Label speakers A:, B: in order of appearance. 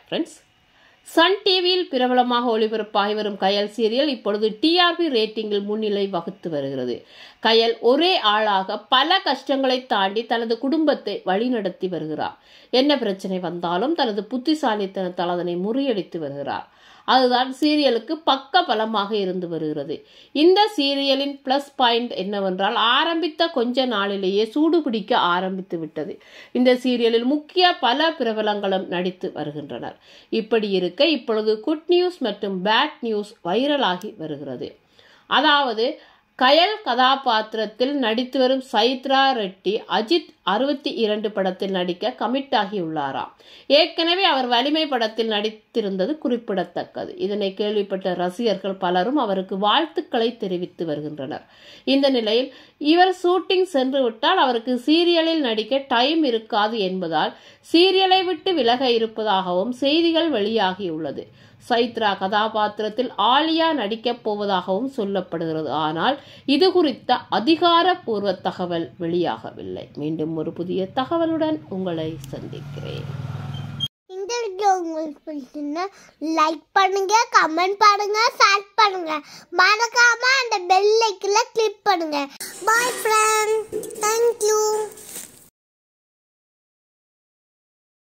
A: friends Sun டிவியில் பிரபலமாக ஒளிபரப்பாகி வரும் கயல் சீரியல் இப்பொழுது டிஆர்பி ரேட்டிங்கில் முன்னிலை வகுத்து வருகிறது கயல் ஒரே ஆளாக பல கஷ்டங்களை தாண்டி தனது குடும்பத்தை வழிநடத்தி வருகிறார் என்ன பிரச்சனை வந்தாலும் தனது புத்திசாலித்தனத்தால் அதனை முறியடித்து வருகிறார் அதுதான் சீரியலுக்கு பக்க பலமாக இருந்து வருகிறது இந்த சீரியலின் பிளஸ் பாயிண்ட் என்னவென்றால் ஆரம்பித்த கொஞ்ச நாளிலேயே சூடு பிடிக்க ஆரம்பித்து விட்டது இந்த சீரியலில் முக்கிய பல பிரபலங்களும் நடித்து வருகின்றனர் இப்படி இருக்க இப்பொழுது குட் நியூஸ் மற்றும் பேட் நியூஸ் வைரலாகி வருகிறது அதாவது கயல் கதாபாத்திரத்தில் நடித்து வரும் சைத்ரா ரெட்டி அஜித் அறுபத்தி இரண்டு படத்தில் நடிக்க கமிட் ஆகியுள்ளாராம் ஏற்கனவே அவர் வலிமை படத்தில் நடித்திருந்தது குறிப்பிடத்தக்கது இதனை கேள்விப்பட்ட ரசிகர்கள் பலரும் அவருக்கு வாழ்த்துக்களை தெரிவித்து வருகின்றனர் இந்த நிலையில் இவர் ஷூட்டிங் சென்று விட்டால் அவருக்கு சீரியலில் நடிக்க டைம் இருக்காது என்பதால் சீரியலை விட்டு விலக இருப்பதாகவும் செய்திகள் வெளியாகியுள்ளது சைத்ரா கதாபாத்திரத்தில் ஆலியா நடிக்கப் போவதாகவும் சொல்லப்படுகிறது ஆனால் இது குறித்த அதிகாரப்பூர்வ தகவல் வெளியாகவில்லை மீண்டும் ஒரு புதிய தகவலுடன் உங்களை சந்திக்கிறேன்
B: இந்த வீடியோ உங்களுக்கு பிடிச்சிருந்தா லைக் பண்ணுங்க கமெண்ட் பண்ணுங்க ஷேர் பண்ணுங்க மறக்காம அந்த பெல் ஐக்கன்ல கிளிக் பண்ணுங்க பாய் ஃப்ரெண்ட் தேங்க்யூ